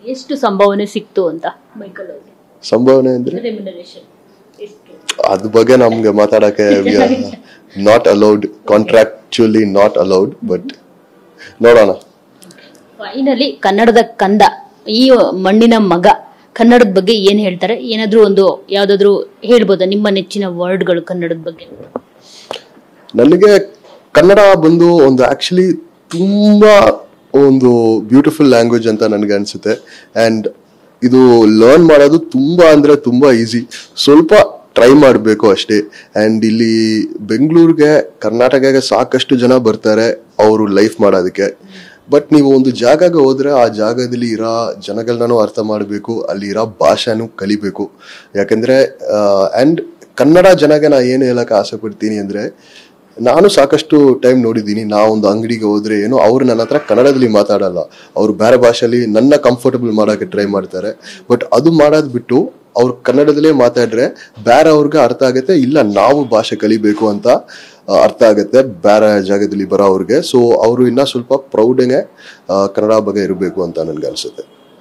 ಎಷ್ಟು ಸಂಭಾವನೆ ಸಿಕ್ತು ಅಂತ ಮೈಕಲ್ ಅವ್ರಿಗೆ ಸಂಭಾವನೆ ಅಂದ್ರೆ ರೆಮ್ಯುನರೇಷನ್ ಎಷ್ಟು ಅದ್ರ ಬಗ್ಗೆ ನಮ್ಗೆ ಮಾತಾಡಕ್ಕೆ not allowed contractually not allowed but ನೋಡೋಣ ಫೈನಲಿ ಕನ್ನಡದ ಕಂದ ಈ ಮಣ್ಣಿನ ಮಗ ಕನ್ನಡದ ಬಗ್ಗೆ ಏನ್ ಹೇಳ್ತಾರೆ ಏನಾದ್ರೂ ಒಂದು ಯಾವ್ದಾದ್ರು ಹೇಳ್ಬೋದಾ ನಿಮ್ಮ ನೆಚ್ಚಿನ ವರ್ಡ್ಗಳು ಕನ್ನಡದ ಬಗ್ಗೆ ನನಗೆ ಕನ್ನಡ ಬಂದು ಒಂದು ಆಕ್ಚುಲಿ ತುಂಬಾ ಒಂದು ಬ್ಯೂಟಿಫುಲ್ ಲ್ಯಾಂಗ್ವೇಜ್ ಅಂತ ನನಗೆ ಅನ್ಸುತ್ತೆ ಅಂಡ್ ಇದು ಲರ್ನ್ ಮಾಡೋದು ತುಂಬಾ ಅಂದ್ರೆ ತುಂಬಾ ಈಸಿ ಸ್ವಲ್ಪ ಟ್ರೈ ಮಾಡಬೇಕು ಅಷ್ಟೇ ಅಂಡ್ ಇಲ್ಲಿ ಬೆಂಗಳೂರಿಗೆ ಕರ್ನಾಟಕಗೆ ಸಾಕಷ್ಟು ಜನ ಬರ್ತಾರೆ ಅವರು ಲೈಫ್ ಮಾಡೋದಕ್ಕೆ ಬಟ್ ನೀವು ಒಂದು ಜಾಗಗೆ ಹೋದ್ರೆ ಆ ಜಾಗದಲ್ಲಿ ಇರೋ ಜನಗಳನ್ನೂ ಅರ್ಥ ಮಾಡಬೇಕು ಅಲ್ಲಿ ಇರೋ ಭಾಷೆನೂ ಕಲಿಬೇಕು ಯಾಕಂದ್ರೆ ಅಂಡ್ ಕನ್ನಡ ಜನಗೆ ನಾ ಏನು ಹೇಳಕ್ ಆಸೆ ಪಡ್ತೀನಿ ಅಂದ್ರೆ ನಾನು ಸಾಕಷ್ಟು ಟೈಮ್ ನೋಡಿದ್ದೀನಿ ನಾ ಒಂದು ಅಂಗಡಿಗೆ ಹೋದ್ರೆ ಏನು ಅವ್ರು ನನ್ನ ಹತ್ರ ಕನ್ನಡದಲ್ಲಿ ಮಾತಾಡಲ್ಲ ಅವ್ರು ಬೇರೆ ಭಾಷೆಯಲ್ಲಿ ನನ್ನ ಕಂಫರ್ಟಬಲ್ ಮಾಡೋಕೆ ಟ್ರೈ ಮಾಡ್ತಾರೆ ಬಟ್ ಅದು ಮಾಡೋದ್ ಬಿಟ್ಟು ಅವ್ರು ಕನ್ನಡದಲ್ಲೇ ಮಾತಾಡ್ರೆ ಬೇರೆ ಅವ್ರಿಗೆ ಅರ್ಥ ಆಗುತ್ತೆ ಇಲ್ಲ ನಾವು ಭಾಷೆ ಕಲಿಬೇಕು ಅಂತ ಆ, ಅರ್ಥ ಆಗುತ್ತೆ ಬೇರೆ ಜಾಗದಲ್ಲಿ ಬರೋ ಅವ್ರಿಗೆ ಸೊ ಅವರು ಇನ್ನ ಸ್ವಲ್ಪ ಪ್ರೌಡಂಗೆ ಕನ್ನಡ ಬಗ್ಗೆ ಇರಬೇಕು ಅಂತ ನನ್ಗೆ ಅನ್ಸುತ್ತೆ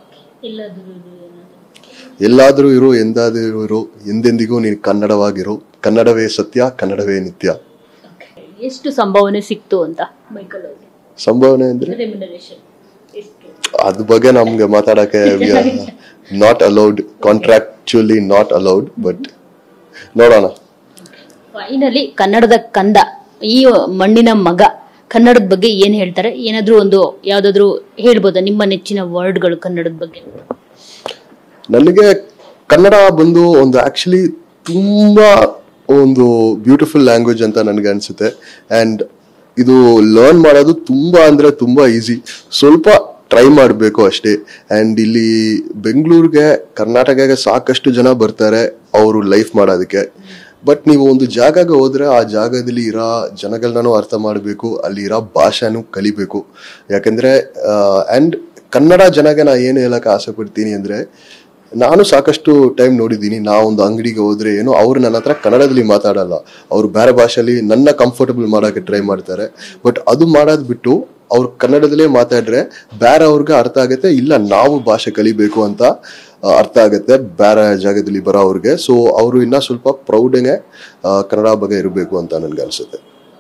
ಎಲ್ಲಾದ್ರೂ ಇರು ಎಂದಾದ್ರೂ ಇರು ಎಂದೆಂದಿಗೂ ನೀನು ಕನ್ನಡವಾಗಿರು ಕನ್ನಡವೇ ಸತ್ಯ ಕನ್ನಡವೇ ನಿತ್ಯ ಎಷ್ಟು ಸಂಭಾವನೆ ಸಿಕ್ತು ಅಂತ ಮೈಕಲ್ ಅವ್ರಿಗೆ ಸಂಭಾವನೆ ಅಂದ್ರೆ ರೆಮ್ಯುನರೇಷನ್ ಎಷ್ಟು ಅದ್ರ ಬಗ್ಗೆ ನಮ್ಗೆ ಮಾತಾಡಕ್ಕೆ not allowed contractually not allowed but ನೋಡೋಣ ಫೈನಲಿ ಕನ್ನಡದ ಕಂದ ಈ ಮಣ್ಣಿನ ಮಗ ಕನ್ನಡದ ಬಗ್ಗೆ ಏನ್ ಹೇಳ್ತಾರೆ ಏನಾದ್ರೂ ಒಂದು ಯಾವ್ದಾದ್ರು ಹೇಳ್ಬೋದಾ ನಿಮ್ಮ ನೆಚ್ಚಿನ ವರ್ಡ್ಗಳು ಕನ್ನಡದ ಬಗ್ಗೆ ನನಗೆ ಕನ್ನಡ ಬಂದು ಒಂದು ಆಕ್ಚುಲಿ ತುಂಬಾ ಒಂದು ಬ್ಯೂಟಿಫುಲ್ ಲ್ಯಾಂಗ್ವೇಜ್ ಅಂತ ನನಗೆ ಅನ್ಸುತ್ತೆ ಅಂಡ್ ಇದು ಲರ್ನ್ ಮಾಡೋದು ತುಂಬಾ ಅಂದ್ರೆ ತುಂಬಾ ಈಸಿ ಸ್ವಲ್ಪ ಟ್ರೈ ಮಾಡಬೇಕು ಅಷ್ಟೇ ಅಂಡ್ ಇಲ್ಲಿ ಬೆಂಗಳೂರಿಗೆ ಕರ್ನಾಟಕಗೆ ಸಾಕಷ್ಟು ಜನ ಬರ್ತಾರೆ ಅವರು ಲೈಫ್ ಮಾಡೋದಕ್ಕೆ ಬಟ್ ನೀವು ಒಂದು ಜಾಗಗೆ ಹೋದ್ರೆ ಆ ಜಾಗದಲ್ಲಿ ಇರೋ ಜನಗಳನ್ನೂ ಅರ್ಥ ಮಾಡಬೇಕು ಅಲ್ಲಿ ಇರೋ ಭಾಷೆನೂ ಕಲಿಬೇಕು ಯಾಕಂದ್ರೆ ಅಂಡ್ ಕನ್ನಡ ಜನಗೆ ನಾ ಏನು ಹೇಳಕ್ ಆಸೆ ಪಡ್ತೀನಿ ಅಂದ್ರೆ ನಾನು ಸಾಕಷ್ಟು ಟೈಮ್ ನೋಡಿದ್ದೀನಿ ನಾ ಒಂದು ಅಂಗಡಿಗೆ ಹೋದ್ರೆ ಏನು ಅವ್ರು ನನ್ನ ಹತ್ರ ಕನ್ನಡದಲ್ಲಿ ಮಾತಾಡಲ್ಲ ಅವ್ರು ಬೇರೆ ಭಾಷೆಯಲ್ಲಿ ನನ್ನ ಕಂಫರ್ಟಬಲ್ ಮಾಡೋಕೆ ಟ್ರೈ ಮಾಡ್ತಾರೆ ಬಟ್ ಅದು ಮಾಡೋದ್ ಬಿಟ್ಟು ಅವ್ರು ಕನ್ನಡದಲ್ಲೇ ಮಾತಾಡ್ರೆ ಬೇರೆ ಅವ್ರಿಗೆ ಅರ್ಥ ಆಗುತ್ತೆ ಇಲ್ಲ ನಾವು ಭಾಷೆ ಕಲಿಬೇಕು ಅಂತ ಆ, ಅರ್ಥ ಆಗುತ್ತೆ ಬೇರೆ ಜಾಗದಲ್ಲಿ ಬರೋ ಅವ್ರಿಗೆ ಸೊ ಅವರು ಇನ್ನ ಸ್ವಲ್ಪ ಪ್ರೌಡಂಗೆ ಕನ್ನಡ ಬಗ್ಗೆ ಇರಬೇಕು ಅಂತ ನನ್ಗೆ ಅನ್ಸುತ್ತೆ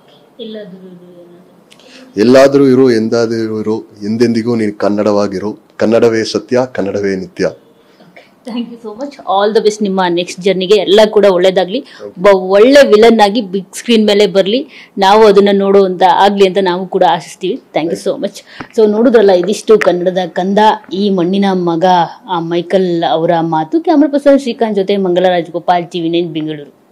ಎಲ್ಲಾದ್ರೂ ಇರು ಎಂದಾದ್ರೂ ಇರು ಎಂದೆಂದಿಗೂ ನೀನು ಕನ್ನಡವಾಗಿರು ಕನ್ನಡವೇ ಸತ್ಯ ಕನ್ನಡವೇ ನಿತ್ಯ thank you so much all the best ನಿಮ್ಮ ನೆಕ್ಸ್ಟ್ ಜರ್ನಿಗೆ ಎಲ್ಲ ಕೂಡ ಒಳ್ಳೇದಾಗ್ಲಿ ಒಬ್ಬ ಒಳ್ಳೆ ವಿಲನ್ ಆಗಿ ಬಿಗ್ ಸ್ಕ್ರೀನ್ ಮೇಲೆ ಬರಲಿ ನಾವು ಅದನ್ನ ನೋಡುವಂತ ಆಗ್ಲಿ ಅಂತ ನಾವು ಕೂಡ ಆಶಿಸ್ತೀವಿ thank you so much so ನೋಡಿದ್ರಲ್ಲ ಇದಿಷ್ಟು ಕನ್ನಡದ ಕಂದ ಈ ಮಣ್ಣಿನ ಮಗ ಆ ಮೈಕಲ್ ಅವರ ಮಾತು ಕ್ಯಾಮ್ರಾ ಪರ್ಸನ್ ಶ್ರೀಕಾಂತ್ ಜೊತೆ ಮಂಗಲ ರಾಜಗೋಪಾಲ್ ಟಿವಿ ನೈನ್ ಬೆಂಗಳೂರು